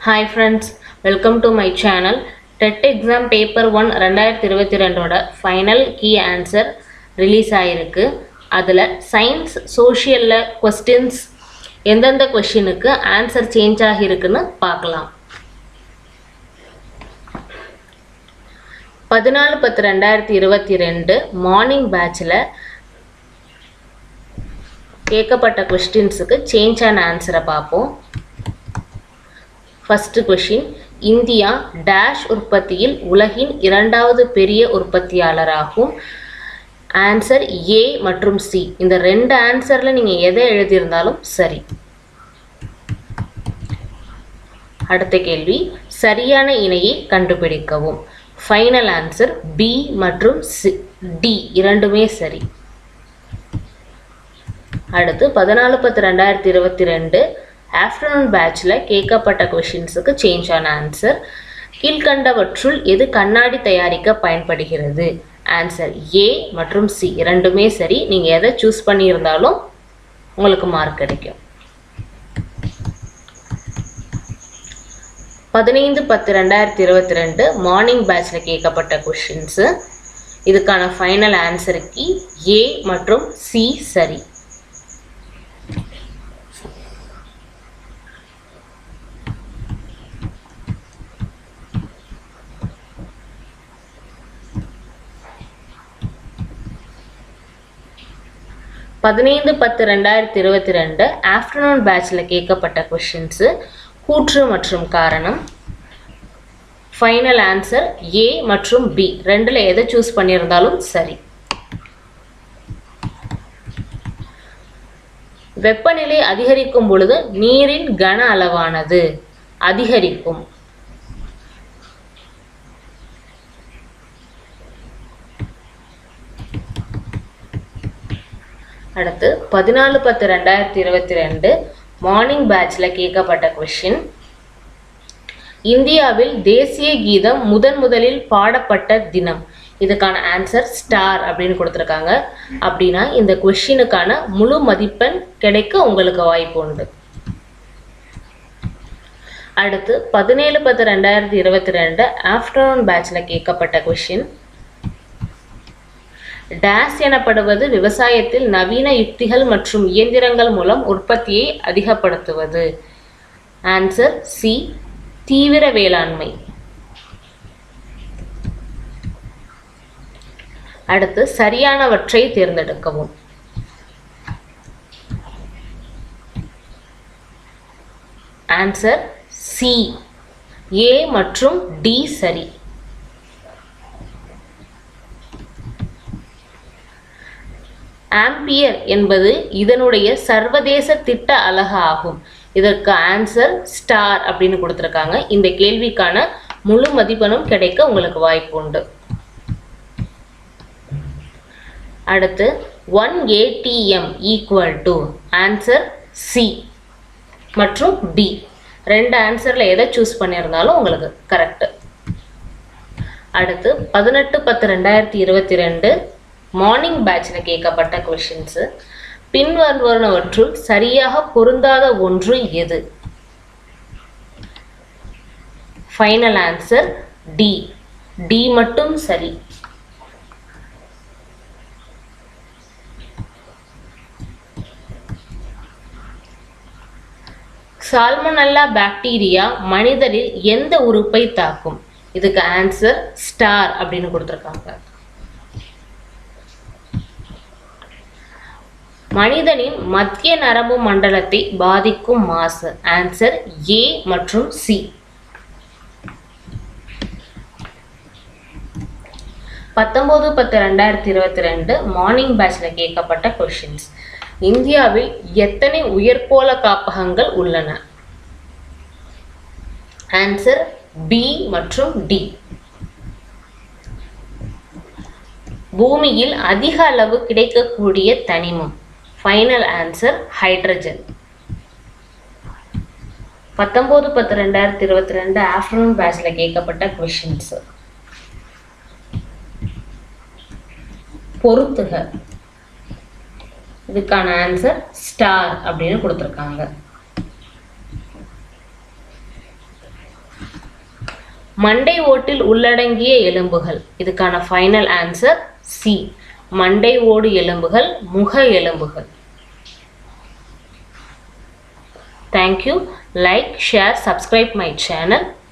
hi friends welcome to my channel TET exam paper one ரெண்டாயிரத்தி இருபத்தி ரெண்டோட final key answer release ஆகிருக்கு அதில் சயின்ஸ் சோஷியலில் கொஸ்டின்ஸ் எந்தெந்த கொஷினுக்கு ஆன்சர் சேஞ்ச் ஆகியிருக்குன்னு பார்க்கலாம் பதினாலு பத்து ரெண்டாயிரத்தி இருபத்தி ரெண்டு மார்னிங் பேட்சில் கேட்கப்பட்ட கொஸ்டின்ஸுக்கு சேஞ்ச் ஆன ஆன்சரை பார்ப்போம் ஃபஸ்ட்டு கொஷின் இந்தியா டேஷ் உற்பத்தியில் உலகின் இரண்டாவது பெரிய உற்பத்தியாளராகும் ஆன்சர் ஏ மற்றும் சி இந்த ரெண்டு ஆன்சரில் நீங்கள் எதை எழுதியிருந்தாலும் சரி அடுத்த கேள்வி சரியான இணையை கண்டுபிடிக்கவும் ஃபைனல் ஆன்சர் பி மற்றும் சி டி இரண்டுமே சரி அடுத்து பதினாலு பத்து ரெண்டாயிரத்தி இருபத்தி ரெண்டு ஆஃப்டர்நூன் பேட்சில் கேட்கப்பட்ட கொஷின்ஸுக்கு சேஞ்ச் ஆன ஆன்சர் கீழ்கண்டவற்றுள் எது கண்ணாடி தயாரிக்க பயன்படுகிறது ஆன்சர் ஏ மற்றும் சி இரண்டுமே சரி நீங்கள் எதை சூஸ் பண்ணியிருந்தாலும் உங்களுக்கு மார்க் கிடைக்கும் பதினைந்து பத்து ரெண்டாயிரத்தி இருபத்தி ரெண்டு மார்னிங் பேட்சில் கேட்கப்பட்ட கொஷின்ஸு இதுக்கான ஃபைனல் ஆன்சருக்கு ஏ மற்றும் சி சரி பதினைந்து பத்து ரெண்டாயிரத்தி இருபத்தி ரெண்டு ஆஃப்டர்நூன் பேட்சில் கேட்கப்பட்ட கொஷின்ஸு கூற்று மற்றும் காரணம் ஃபைனல் ஆன்சர் ஏ மற்றும் பி ரெண்டில் எதை சூஸ் பண்ணியிருந்தாலும் சரி வெப்பநிலை அதிகரிக்கும் பொழுது நீரின் கன அளவானது அதிகரிக்கும் அடுத்து பதினாலு பத்து ரெண்டாயிரத்தி இருபத்தி ரெண்டு மார்னிங் பேட்சில் கேட்கப்பட்ட கொஷின் இந்தியாவில் தேசிய கீதம் முதன் முதலில் பாடப்பட்ட தினம் இதுக்கான ஆன்சர் ஸ்டார் அப்படின்னு கொடுத்துருக்காங்க அப்படின்னா இந்த கொஷினுக்கான முழு மதிப்பெண் கிடைக்க உங்களுக்கு வாய்ப்பு உண்டு அடுத்து பதினேழு பத்து ரெண்டாயிரத்தி இருபத்தி ரெண்டு ஆஃப்டர்நூன் பேட்சில் கேட்கப்பட்ட கொஷின் டேஸ் எனப்படுவது விவசாயத்தில் நவீன யுக்திகள் மற்றும் இயந்திரங்கள் மூலம் உற்பத்தியை அதிகப்படுத்துவது ஆன்சர் சி தீவிர வேளாண்மை அடுத்து சரியானவற்றை தேர்ந்தெடுக்கவும் ஆன்சர் சி ஏ மற்றும் டி சரி ஆம்பியர் என்பது இதனுடைய சர்வதேச திட்ட அலகு ஆகும் இதற்கு ஆன்சர் ஸ்டார் அப்படின்னு கொடுத்துருக்காங்க இந்த கேள்விக்கான முழு மதிப்பெண்ணும் கிடைக்க உங்களுக்கு வாய்ப்பு உண்டு அடுத்து one ATM equal to answer C மற்றும் டி ரெண்டு ஆன்சரில் எதை சூஸ் பண்ணியிருந்தாலும் உங்களுக்கு கரெக்டு அடுத்து பதினெட்டு பத்து ரெண்டாயிரத்தி இருபத்தி ரெண்டு மார்னிங் பேட்சில் கேட்கப்பட்ட கொஷின்ஸு பின்வருவனவற்றுள் சரியாக பொருந்தாத ஒன்று எது ஃபைனல் ஆன்சர் டி டி மட்டும் சரி சால்மனல்லா பாக்டீரியா மனிதரில் எந்த உறுப்பை தாக்கும் இதுக்கு ஆன்சர் ஸ்டார் அப்படின்னு கொடுத்துருக்காங்க மனிதனின் மத்திய நரம்பு மண்டலத்தை பாதிக்கும் மாசு ஆன்சர் ஏ மற்றும் சி பத்தொம்போது பத்து ரெண்டாயிரத்தி இருபத்தி ரெண்டு மார்னிங் பேட்சில் கேட்கப்பட்ட கொஷின்ஸ் இந்தியாவில் எத்தனை உயர்கோள காப்பகங்கள் உள்ளன ஆன்சர் பி மற்றும் டி பூமியில் அதிக அளவு கிடைக்கக்கூடிய தனிமம் ஃபைனல் ஆன்சர் ஹைட்ரஜன் பத்தொம்போது பத்து ரெண்டாயிரத்தி இருபத்தி ரெண்டு ஆஃப்டர்நூன் பேட்சில் கேட்கப்பட்ட கொஷின்ஸ் பொறுத்துக இதுக்கான ஆன்சர் ஸ்டார் அப்படின்னு கொடுத்துருக்காங்க மண்டை ஓட்டில் உள்ளடங்கிய எலும்புகள் இதுக்கான ஃபைனல் ஆன்சர் சி மண்டை ஓடு எலும்புகள் முக எலும்புகள் thank you like share subscribe my channel